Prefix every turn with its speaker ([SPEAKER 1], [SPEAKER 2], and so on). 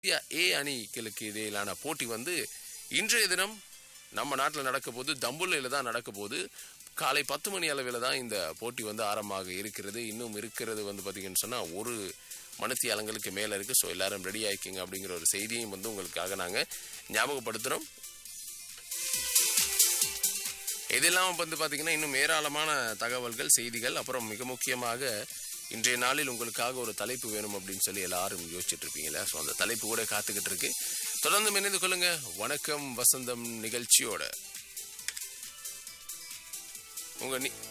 [SPEAKER 1] India A அணிகளுக்கு இடையிலான போட்டி வந்து இன்றைய தினம் நம்ம நாட்டில் நடக்க போது தம்புல்லையில் தான் நடக்க போது காலை பத்து மணி அளவில் தான் இந்த போட்டி வந்து ஆரம்பமாக இருக்கிறது இன்னும் இருக்கிறது வந்து பார்த்தீங்கன்னு சொன்னால் ஒரு மணித்தியாலங்களுக்கு மேலே இருக்குது ஸோ எல்லாரும் ரெடி ஆயிக்கிங்க அப்படிங்கிற ஒரு செய்தியையும் வந்து உங்களுக்காக நாங்கள் ஞாபகப்படுத்துகிறோம் இதெல்லாம் வந்து பார்த்தீங்கன்னா இன்னும் ஏராளமான தகவல்கள் செய்திகள் அப்புறம் மிக முக்கியமாக இன்றைய நாளில் உங்களுக்காக ஒரு தலைப்பு வேணும் அப்படின்னு சொல்லி எல்லாரும் யோசிச்சுட்டு இருப்பீங்களா ஸோ அந்த தலைப்பு கூட காத்துக்கிட்டு இருக்கு தொடர்ந்து இணைந்து கொள்ளுங்க வணக்கம் வசந்தம் நிகழ்ச்சியோட உங்க நி-